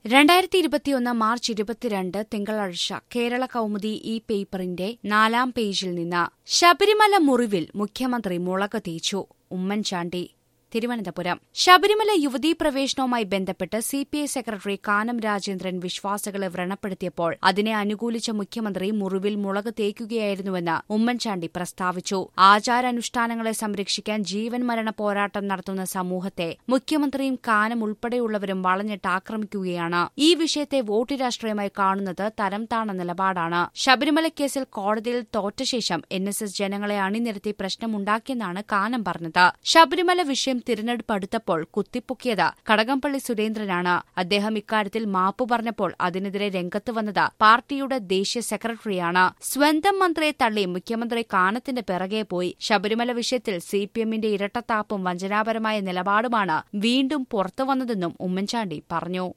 രണ്ടായിരത്തി ഇരുപത്തിയൊന്ന് മാർച്ച് ഇരുപത്തിരണ്ട് തിങ്കളാഴ്ച കേരള കൗമുദി ഈ പേപ്പറിന്റെ നാലാം പേജിൽ നിന്ന് ശബരിമല മുറിവിൽ മുഖ്യമന്ത്രി മുളക് തേച്ചു ഉമ്മൻചാണ്ടി തിരുവനന്തപുരം ശബരിമല യുവതീ പ്രവേശനവുമായി ബന്ധപ്പെട്ട് C P I secretary Kanam Rajendran വിശ്വാസികളെ വ്രണപ്പെടുത്തിയപ്പോൾ അതിനെ അനുകൂലിച്ച മുഖ്യമന്ത്രി മുറിവിൽ മുളക് തേക്കുകയായിരുന്നുവെന്ന് ഉമ്മൻചാണ്ടി പ്രസ്താവിച്ചു ആചാരാനുഷ്ഠാനങ്ങളെ സംരക്ഷിക്കാൻ ജീവൻ മരണ പോരാട്ടം നടത്തുന്ന സമൂഹത്തെ മുഖ്യമന്ത്രിയും കാനം ഉൾപ്പെടെയുള്ളവരും വളഞ്ഞിട്ട് ആക്രമിക്കുകയാണ് ഈ വിഷയത്തെ വോട്ട് രാഷ്ട്രീയമായി കാണുന്നത് തരം താണ നിലപാടാണ് ശബരിമല കേസിൽ കോടതിയിൽ തോറ്റ ശേഷം എൻ എസ് എസ് ജനങ്ങളെ അണിനിരത്തി പ്രശ്നമുണ്ടാക്കിയെന്നാണ് കാനം പറഞ്ഞത് ശബരിമല വിഷയം തിരഞ്ഞെടുപ്പ് അടുത്തപ്പോൾ കുത്തിപ്പൊക്കിയത് കടകംപള്ളി സുരേന്ദ്രനാണ് അദ്ദേഹം ഇക്കാര്യത്തിൽ മാപ്പു പറഞ്ഞപ്പോൾ അതിനെതിരെ രംഗത്ത് വന്നത് പാർട്ടിയുടെ ദേശീയ സെക്രട്ടറിയാണ് സ്വന്തം മന്ത്രിയെ തള്ളി മുഖ്യമന്ത്രി കാനത്തിന്റെ പിറകെ പോയി ശബരിമല വിഷയത്തിൽ സിപിഎമ്മിന്റെ ഇരട്ടത്താപ്പും വഞ്ചനാപരമായ നിലപാടുമാണ് വീണ്ടും പുറത്തുവന്നതെന്നും ഉമ്മൻചാണ്ടി പറഞ്ഞു